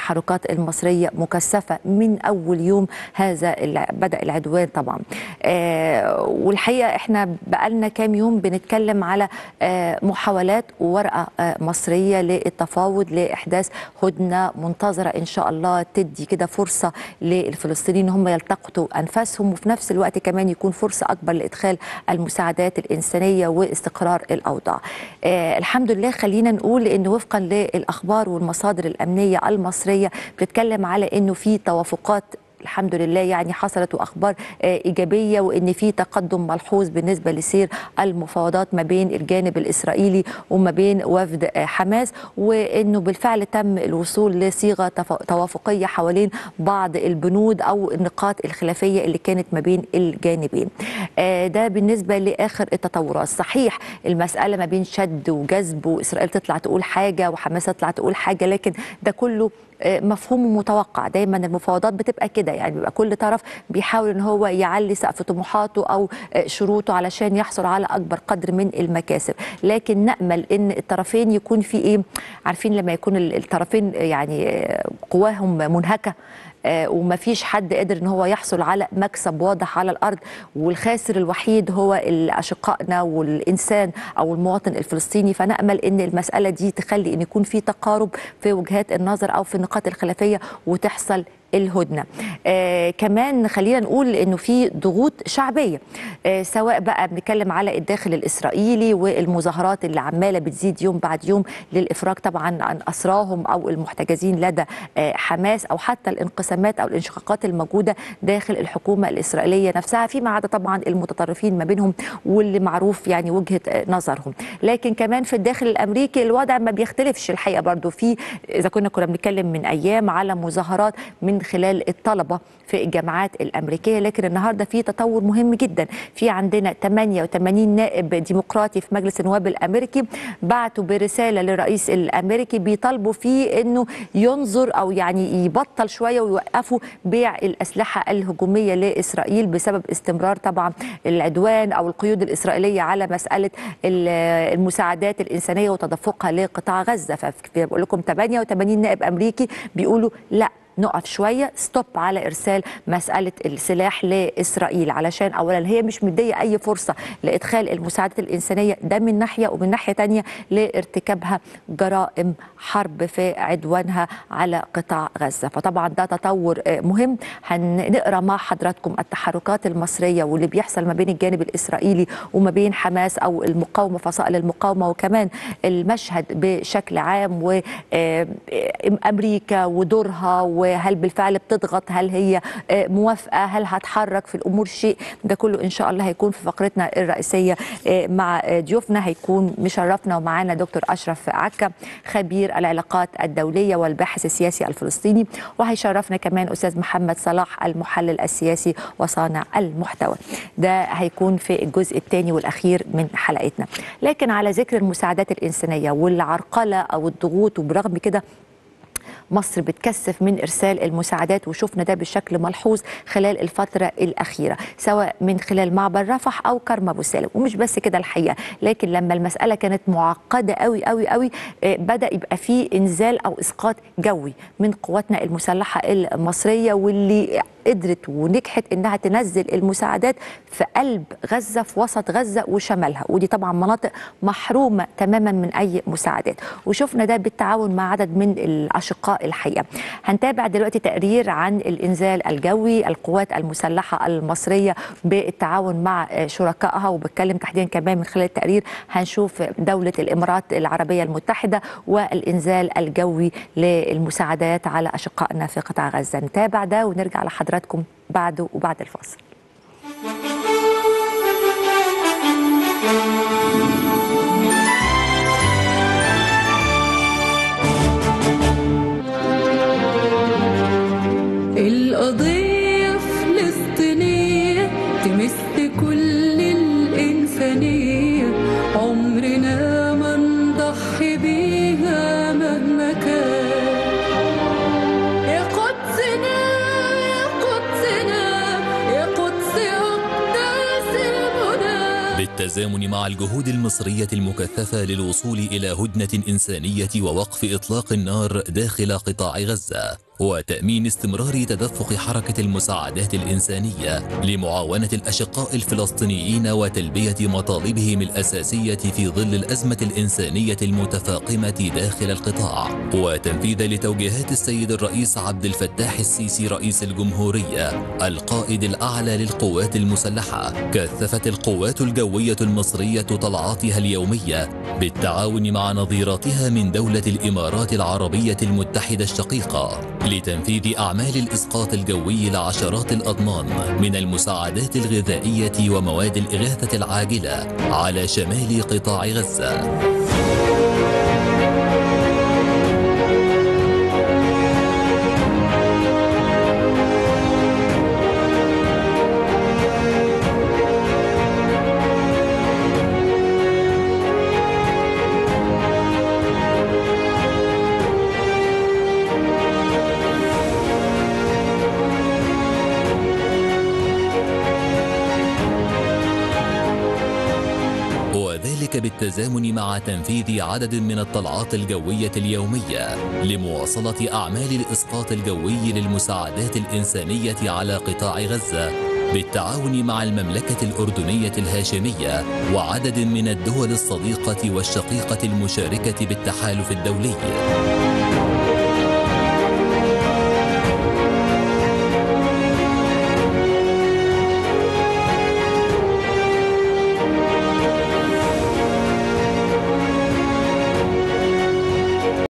التحركات المصريه مكثفه من اول يوم هذا بدا العدوان طبعا والحقيقه احنا بقالنا كام يوم بنتكلم على محاولات وورقه مصريه للتفاوض لاحداث هدنه منتظره ان شاء الله تدي كده فرصه للفلسطينيين هم يلتقطوا انفاسهم وفي نفس الوقت كمان يكون فرصه اكبر لادخال المساعدات الانسانيه واستقرار الاوضاع. آه الحمد لله خلينا نقول ان وفقا للاخبار والمصادر الامنيه المصريه بتتكلم على انه في توافقات الحمد لله يعني حصلت واخبار ايجابيه وان في تقدم ملحوظ بالنسبه لسير المفاوضات ما بين الجانب الاسرائيلي وما بين وفد حماس وانه بالفعل تم الوصول لصيغه توافقيه حوالين بعض البنود او النقاط الخلافيه اللي كانت ما بين الجانبين. ده بالنسبه لاخر التطورات، صحيح المساله ما بين شد وجذب واسرائيل تطلع تقول حاجه وحماس تطلع تقول حاجه لكن ده كله مفهوم ومتوقع دايما المفاوضات بتبقى كده يعني بيبقى كل طرف بيحاول ان هو يعلي سقف طموحاته او شروطه علشان يحصل على اكبر قدر من المكاسب لكن نامل ان الطرفين يكون في ايه عارفين لما يكون الطرفين يعني قواهم منهكه وما فيش حد قادر ان هو يحصل على مكسب واضح على الارض والخاسر الوحيد هو اشقائنا والانسان او المواطن الفلسطيني فنامل ان المساله دي تخلي ان يكون في تقارب في وجهات النظر او في النقاط الخلافيه وتحصل الهدنه آه كمان خلينا نقول انه في ضغوط شعبيه آه سواء بقى بنتكلم على الداخل الاسرائيلي والمظاهرات اللي عماله بتزيد يوم بعد يوم للافراج طبعا عن اسراهم او المحتجزين لدى آه حماس او حتى الانقسامات او الانشقاقات الموجوده داخل الحكومه الاسرائيليه نفسها فيما عدا طبعا المتطرفين ما بينهم واللي معروف يعني وجهه نظرهم لكن كمان في الداخل الامريكي الوضع ما بيختلفش الحقيقه برضو في اذا كنا كنا بنتكلم من ايام على مظاهرات من خلال الطلبة في الجامعات الأمريكية لكن النهاردة في تطور مهم جدا في عندنا 88 نائب ديمقراطي في مجلس النواب الأمريكي بعتوا برسالة للرئيس الأمريكي بيطالبوا فيه أنه ينظر أو يعني يبطل شوية ويوقفوا بيع الأسلحة الهجومية لإسرائيل بسبب استمرار طبعا العدوان أو القيود الإسرائيلية على مسألة المساعدات الإنسانية وتدفقها لقطاع غزة فبقول لكم 88 نائب أمريكي بيقولوا لا نقف شويه ستوب على ارسال مساله السلاح لاسرائيل علشان اولا هي مش مديه اي فرصه لادخال المساعدات الانسانيه ده من ناحيه ومن ناحيه ثانيه لارتكابها جرائم حرب في عدوانها على قطاع غزه فطبعا ده تطور مهم هنقرا مع حضراتكم التحركات المصريه واللي بيحصل ما بين الجانب الاسرائيلي وما بين حماس او المقاومه فصائل المقاومه وكمان المشهد بشكل عام وامريكا ودورها وهل بالفعل بتضغط هل هي موافقه هل هتحرك في الامور شيء ده كله ان شاء الله هيكون في فقرتنا الرئيسيه مع ضيوفنا هيكون مشرفنا ومعانا دكتور اشرف عكا خبير العلاقات الدوليه والباحث السياسي الفلسطيني وهيشرفنا كمان استاذ محمد صلاح المحلل السياسي وصانع المحتوى ده هيكون في الجزء الثاني والاخير من حلقتنا لكن على ذكر المساعدات الانسانيه والعرقله او الضغوط وبرغم كده مصر بتكثف من ارسال المساعدات وشفنا ده بشكل ملحوظ خلال الفتره الاخيره سواء من خلال معبر رفح او كرم ابو سالم ومش بس كده الحقيقه لكن لما المساله كانت معقده قوي قوي قوي بدا يبقى في انزال او اسقاط جوي من قواتنا المسلحه المصريه واللي قدرت ونجحت انها تنزل المساعدات في قلب غزه في وسط غزه وشمالها ودي طبعا مناطق محرومه تماما من اي مساعدات وشفنا ده بالتعاون مع عدد من الاشقاء الحقيقه هنتابع دلوقتي تقرير عن الانزال الجوي القوات المسلحه المصريه بالتعاون مع شركائها وبتكلم تحديدا كمان من خلال التقرير هنشوف دوله الامارات العربيه المتحده والانزال الجوي للمساعدات على اشقائنا في قطاع غزه نتابع ده ونرجع لحضراتكم حضراتكم بعده وبعد الفاصل القضية فلسطينية تمس كل الإنسانية عمرنا ما نضحي بيها مهما كان يا قدسنا يا قدسنا يا قدس أقدس المنى بالتزامن مع الجهود المصرية المكثفة للوصول إلى هدنة إنسانية ووقف إطلاق النار داخل قطاع غزة وتأمين استمرار تدفق حركة المساعدات الإنسانية لمعاونة الأشقاء الفلسطينيين وتلبية مطالبهم الأساسية في ظل الأزمة الإنسانية المتفاقمة داخل القطاع وتنفيذ لتوجيهات السيد الرئيس عبد الفتاح السيسي رئيس الجمهورية القائد الأعلى للقوات المسلحة كثفت القوات الجوية المصرية طلعاتها اليومية بالتعاون مع نظيراتها من دولة الإمارات العربية المتحدة الشقيقة لتنفيذ أعمال الإسقاط الجوي لعشرات الأضمان من المساعدات الغذائية ومواد الإغاثة العاجلة على شمال قطاع غزة. وذلك بالتزامن مع تنفيذ عدد من الطلعات الجوية اليومية لمواصلة أعمال الإسقاط الجوي للمساعدات الإنسانية على قطاع غزة بالتعاون مع المملكة الأردنية الهاشمية وعدد من الدول الصديقة والشقيقة المشاركة بالتحالف الدولي.